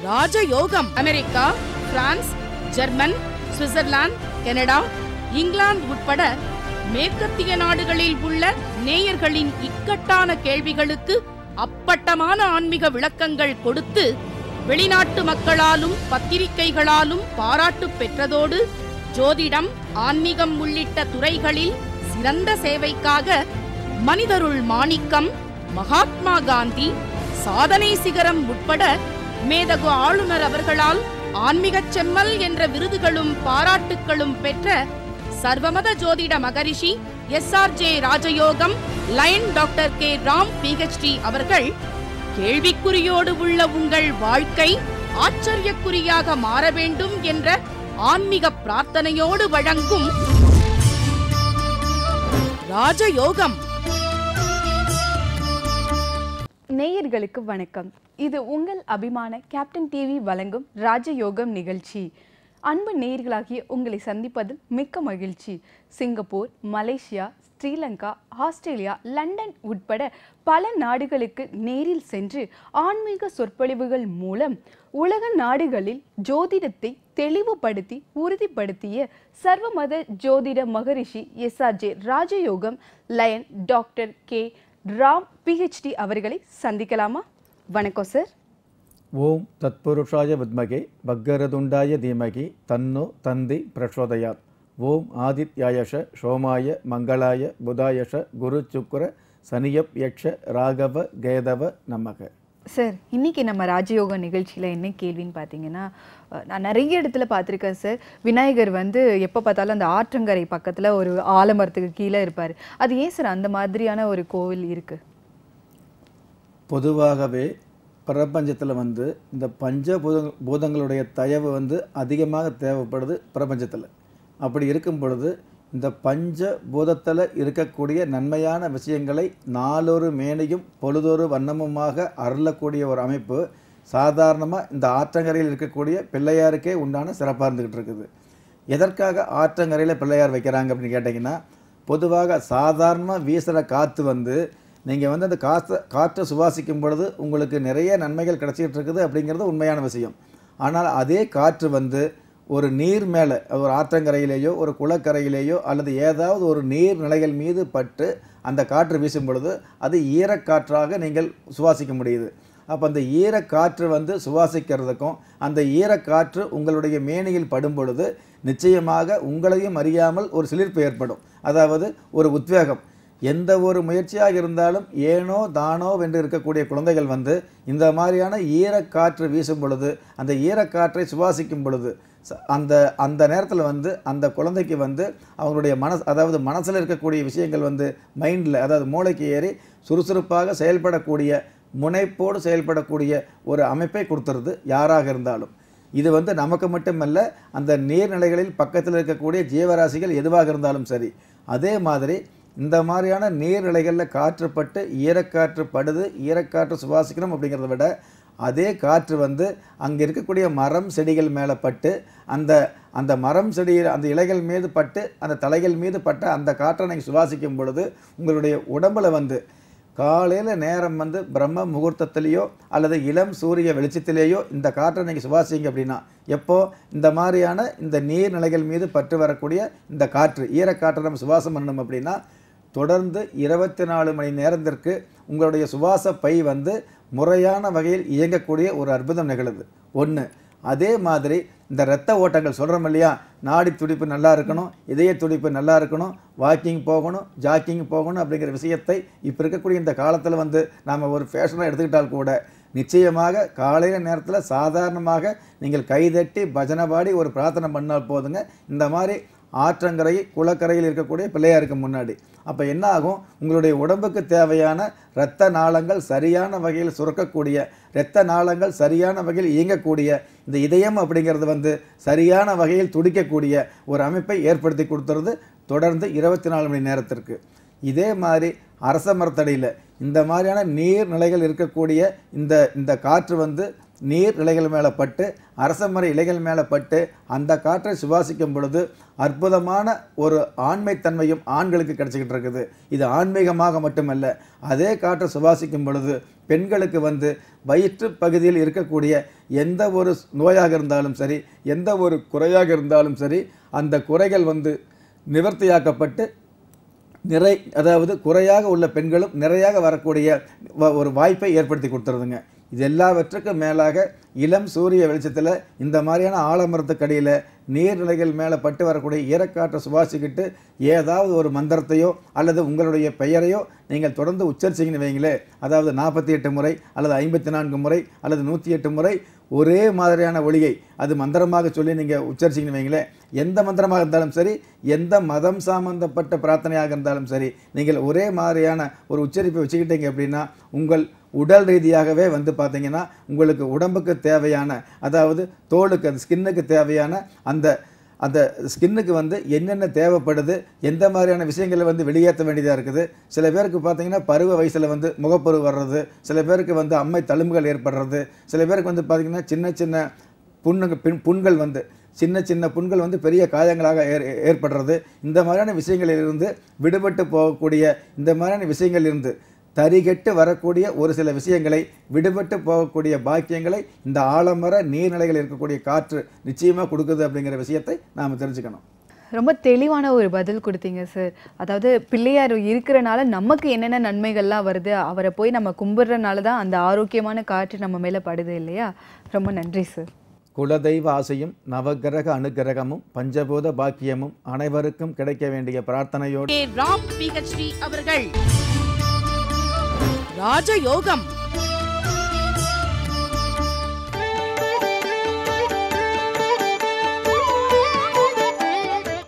ராஜயோகம் America France German Switzerland Canada England உட்பட மேற்கத்திய நாடுகளில் உள்ள நேயர்களின் இக்கட்டான கேள்விகளுக்கு அப்பட்டமான ஆன்மீக விளக்கங்கள் கொடுத்து வெளிநாட்டு மக்களாலும் பத்திரிகைகளாலும் பாராட்டு பெற்றதோடு ஜோதிடம் ஆன்மீகம் உள்ளிட்ட துறைகளில் சிறந்த சேவைக்காக மனிதருள் மாணிக்கம் மகாத்மா காந்தி சாதனை சிகரம் உட்பட மேதகு ஆளுநர் அவர்களால் ஆன்மீகச் செம்மல் என்ற விருதுகளும் பாராட்டுக்களும் பெற்ற சர்வமத ஜோதிட மகரிஷி S R J Rajayogam lion doctor K Ram PhD அவர்கள் கேள்விக்குறியோடு உள்ள உங்கள் வாழ்க்கை ஆச்சரியக்குறியாக மாற வேண்டும் என்ற ஆன்மீக பிரார்த்தனையோடு வழங்கும் ராஜயோகம் நேயர்களுக்கு வணக்கம் இது உங்கள் அபிமான கேப்டன் டிவி வழங்கும் ராஜயோகம் நிகழ்ச்சி அன்பு நேயர்களாகிய உங்களை சந்திப்பதில் மிக்க மகிழ்ச்சி Singapore Malaysia Sri Lanka Australia London உட்பட பல நாடுகளுக்கு நேரில் சென்று ஆன்மீக சொற்பொழிவுகள் மூலம் உலக நாடுகளில் ஜோதிடத்தை தெளிவுபடுத்தி உறுதிப்படுத்திய சர்வமத ஜோதிட மகரிஷி S R J Rajayogam lion doctor K Ram PhD அவர்களை சந்திக்கலாமா வணக்கம் சார் ஓம் தத்புருஷாய வித்மகே பக்கரதுண்டாய தீமகி தன்னு தந்தி பிரச்சோதயாத் ஓம் ஆதித்யாயஷ சோமாய மங்களாய புதாயஷ குரு சுக்கர சனியப் யக்ஷ ராகவ கேதவ நமக சார் இன்னைக்கு நம்ம ராஜயோக நிகழ்ச்சியில் என்ன கேள்வின்னு பார்த்தீங்கன்னா அஹ், நான் நிறைய இடத்துல பார்த்துருக்கேன் சார் விநாயகர் வந்து எப்போ பார்த்தாலும் அந்த ஆற்றங்கரை பக்கத்தில் ஒரு ஆலமரத்துக்கு கீழே இருப்பார் அது ஏன் சார் அந்த மாதிரியான ஒரு கோவில் இருக்கு பொதுவாகவே பிரபஞ்சத்தில் வந்து இந்த பஞ்ச பூத பூதங்களுடைய தயவு வந்து அதிகமாக தேவைப்படுது பிரபஞ்சத்தில் அப்படி இருக்கும் பொழுது இந்த பஞ்ச பூதத்தில் இருக்கக்கூடிய நன்மையான விஷயங்களை நாளொரு மேனையும் பொழுதொரு வண்ணமுமாக அருளக்கூடிய ஒரு அமைப்பு சாதாரணமாக இந்த ஆற்றங்கரையில் இருக்கக்கூடிய பிள்ளையாருக்கே உண்டான சிறப்பாக இருந்துக்கிட்டு இருக்குது எதற்காக ஆற்றங்கரையில் பிள்ளையார் வைக்கிறாங்க அப்படின்னு கேட்டிங்கன்னா பொதுவாக சாதாரணமாக வீசுகிற காற்று வந்து நீங்கள் வந்து அந்த காற்று காற்றை சுவாசிக்கும் பொழுது உங்களுக்கு நிறைய நன்மைகள் கிடைச்சிக்கிட்டு இருக்குது அப்படிங்கிறது உண்மையான விஷயம் ஆனால் அதே காற்று வந்து ஒரு நீர் மேலே ஒரு ஆற்றங்கரையிலேயோ ஒரு குளக்கரையிலேயோ அல்லது ஏதாவது ஒரு நீர் நிலைகள் மீது பட்டு அந்த காற்று வீசும் பொழுது அது ஈரக்காற்றாக நீங்கள் சுவாசிக்க முடியுது அப்போ அந்த ஈரக்காற்று வந்து சுவாசிக்கிறதுக்கும் அந்த ஈரக்காற்று உங்களுடைய மேனியில் படும் பொழுது நிச்சயமாக உங்களையும் அறியாமல் ஒரு சிலிர்ப்பு ஏற்படும் அதாவது ஒரு உத்வேகம் எந்த ஒரு முயற்சியாக இருந்தாலும் ஏனோ தானோ வென்று இருக்கக்கூடிய குழந்தைகள் வந்து இந்த மாதிரியான ஈரக்காற்று வீசும் பொழுது அந்த ஈரக்காற்றை சுவாசிக்கும் பொழுது ச- அந்த அந்த நேரத்தில் வந்து அந்த குழந்தைக்கு வந்து அவங்களுடைய மனசு அதாவது மனசில் இருக்கக்கூடிய விஷயங்கள் வந்து மைண்டில் அதாவது மூளைக்கு ஏறி சுறுசுறுப்பாக செயல்படக்கூடிய முனைப்போடு செயல்படக்கூடிய ஒரு அமைப்பை கொடுத்துருது யாராக இருந்தாலும் இது வந்து நமக்கு மட்டுமல்ல அந்த நீர்நிலைகளில் பக்கத்தில் இருக்கக்கூடிய ஜீவராசிகள் எதுவாக இருந்தாலும் சரி அதே மாதிரி இந்த மாதிரியான நீர்நிலைகளில் காற்று பட்டு ஈரக்காற்று படுது ஈரக்காற்று சுவாசிக்கணும் அப்படிங்கிறத விட அதே காற்று வந்து அங்கே இருக்கக்கூடிய மரம் செடிகள் மேலே பட்டு அந்த அந்த மரம் செடி அந்த இலைகள் மீது பட்டு அந்த தலைகள் மீது பட்ட அந்த காற்றை நீங்கள் சுவாசிக்கும் பொழுது உங்களுடைய உடம்புல வந்து காலையில் நேரம் வந்து பிரம்ம முகூர்த்தத்திலேயோ அல்லது இளம் சூரிய வெளிச்சத்திலேயோ இந்த காற்றை நீங்கள் சுவாசிங்க அப்படின்னா எப்போ இந்த மாதிரியான இந்த நீர்நிலைகள் மீது பட்டு வரக்கூடிய இந்த காற்று ஈரக்காற்றை நம்ம சுவாசம் பண்ணணும் அப்படின்னா தொடர்ந்து இருபத்தி நாலு மணி நேரத்திற்கு உங்களுடைய சுவாச பை வந்து முறையான வகையில் இயங்கக்கூடிய ஒரு அற்புதம் நிகழுது ஒன்று அதே மாதிரி இந்த இரத்த ஓட்டங்கள் சொல்கிறோம் இல்லையா நாடி துடிப்பு நல்லா இருக்கணும் இதய துடிப்பு நல்லா இருக்கணும் வாக்கிங் போகணும் ஜாக்கிங் போகணும் அப்படிங்கிற விஷயத்தை இப்போ இருக்கக்கூடிய இந்த காலத்தில் வந்து நாம் ஒரு ஃபேஷனாக எடுத்துக்கிட்டால் கூட நிச்சயமாக காலையில் நேரத்தில் சாதாரணமாக நீங்கள் கைதட்டி பஜனை பாடி ஒரு பிரார்த்தனை பண்ணால் போதுங்க இந்த மாதிரி ஆற்றங்கரை குளக்கரையில் இருக்கக்கூடிய பிள்ளையாருக்கு முன்னாடி அப்போ என்ன ஆகும் உங்களுடைய உடம்புக்கு தேவையான இரத்த நாளங்கள் சரியான வகையில் சுரக்கக்கூடிய இரத்த நாளங்கள் சரியான வகையில் இயங்கக்கூடிய இந்த இதயம் அப்படிங்கிறது வந்து சரியான வகையில் துடிக்கக்கூடிய ஒரு அமைப்பை ஏற்படுத்தி கொடுத்துறது தொடர்ந்து இருபத்தி நாலு மணி நேரத்திற்கு இதே மாதிரி அரச மரத்தடியில் இந்த மாதிரியான நீர்நிலைகள் இருக்கக்கூடிய இந்த இந்த காற்று வந்து நீர் இலைகள் மேலே பட்டு அரச மர இலைகள் மேலே பட்டு அந்த காற்றை சுவாசிக்கும் பொழுது அற்புதமான ஒரு ஆண்மைத்தன்மையும் ஆண்களுக்கு கிடைச்சிக்கிட்டு இருக்குது இது ஆன்மீகமாக மட்டுமல்ல அதே காற்றை சுவாசிக்கும் பொழுது பெண்களுக்கு வந்து வயிற்று பகுதியில் இருக்கக்கூடிய எந்த ஒரு நோயாக இருந்தாலும் சரி எந்த ஒரு குறையாக இருந்தாலும் சரி அந்த குறைகள் வந்து நிவர்த்தியாக்கப்பட்டு நிறை அதாவது குறையாக உள்ள பெண்களும் நிறையாக வரக்கூடிய வ- ஒரு வாய்ப்பை ஏற்படுத்தி கொடுத்துருதுங்க இது எல்லாவற்றுக்கும் மேலாக இளம் சூரிய வெளிச்சத்தில் இந்த மாதிரியான ஆலமரத்துக்கடியில் நீர்நிலைகள் மேலே பட்டு வரக்கூடிய ஈரக்காற்றை சுவாசிக்கிட்டு ஏதாவது ஒரு மந்திரத்தையோ அல்லது உங்களுடைய பெயரையோ நீங்கள் தொடர்ந்து உச்சரிச்சிங்கன்னு வைங்களே அதாவது நாற்பத்தி எட்டு முறை அல்லது ஐம்பத்தி நான்கு முறை அல்லது நூற்றி எட்டு முறை ஒரே மாதிரியான ஒளியை அது மந்திரமாக சொல்லி நீங்கள் உச்சரிச்சிங்கன்னு வைங்களேன் எந்த மந்திரமாக இருந்தாலும் சரி எந்த மதம் சம்பந்தப்பட்ட பிரார்த்தனையாக இருந்தாலும் சரி நீங்கள் ஒரே மாதிரியான ஒரு உச்சரிப்பை வச்சுக்கிட்டீங்க அப்படின்னா உங்கள் உடல் ரீதியாகவே வந்து பார்த்தீங்கன்னா உங்களுக்கு உடம்புக்கு தேவையான அதாவது தோலுக்கு அந்த ஸ்கின்னுக்கு தேவையான அந்த அந்த ஸ்கின்னுக்கு வந்து என்னென்ன தேவைப்படுது எந்த மாதிரியான விஷயங்களை வந்து வெளியேற்ற வேண்டியதாக இருக்குது சில பேருக்கு பார்த்தீங்கன்னா பருவ வயசில் வந்து முகப்பரு வர்றது சில பேருக்கு வந்து அம்மை தழும்புகள் ஏற்படுறது சில பேருக்கு வந்து பார்த்தீங்கன்னா சின்ன சின்ன புண்ணுங்க பின் புண்கள் வந்து சின்ன சின்ன புண்கள் வந்து பெரிய காயங்களாக ஏற் ஏற்படுறது இந்த மாதிரியான விஷயங்களிலிருந்து விடுபட்டு போகக்கூடிய இந்த மாதிரியான விஷயங்களிலிருந்து தரிகெட்டு வரக்கூடிய ஒரு சில விஷயங்களை விடுபட்டு போகக்கூடிய பாக்கியங்களை இந்த ஆலமர நீர்நிலைகள் இருக்கக்கூடிய காற்று நிச்சயமாக கொடுக்குது அப்படிங்கிற விஷயத்தை நாம் தெரிஞ்சுக்கணும் ரொம்ப தெளிவான ஒரு பதில் கொடுத்தீங்க சார் அதாவது பிள்ளையார் இருக்கிறனால நமக்கு என்னென்ன நன்மைகள்லாம் வருது அவரை போய் நம்ம கும்பிட்றனால தான் அந்த ஆரோக்கியமான காற்று நம்ம மேலே படுது இல்லையா ரொம்ப நன்றி சார் குலதெய்வ ஆசையும் நவக்கிரக அனுக்கிரகமும் பஞ்சபூத பாக்கியமும் அனைவருக்கும் கிடைக்க வேண்டிய பிரார்த்தனையோடு கே ராம் பிஹெச்டி அவர்கள் ராஜயோகம்